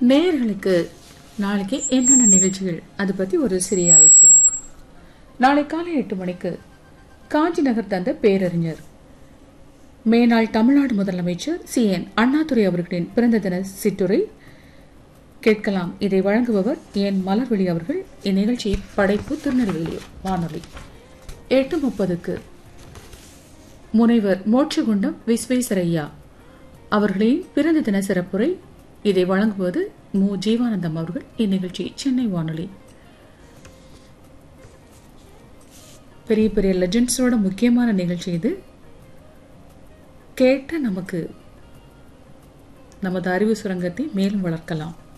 நேயர்களுக்கு நாளைக்கு என்னென்ன நிகழ்ச்சிகள் அதை பற்றி ஒரு சிறிய அலசல் நாளை காலை எட்டு மணிக்கு காஞ்சி நகர் தந்த பேரறிஞர் மேனாள் தமிழ்நாடு முதலமைச்சர் சி என் அண்ணாதுரை அவர்களின் பிறந்த தின சிற்றுரை கேட்கலாம் இதை வழங்குபவர் என் மலர்விழி அவர்கள் இந்நிகழ்ச்சி படைப்பு திருநெல்வேலி வானொலி எட்டு முப்பதுக்கு முனைவர் மோட்சகுண்டம் விஸ்வேஸ்வரையா அவர்களின் பிறந்த தின சிறப்புரை இதை வழங்குவது மு ஜீவானந்தம் அவர்கள் இந்நிகழ்ச்சி சென்னை வானொலி பெரிய பெரிய லெஜண்ட்ஸோட முக்கியமான நிகழ்ச்சி இது கேட்டு நமக்கு நமது அறிவு சுரங்கத்தை மேலும் வளர்க்கலாம்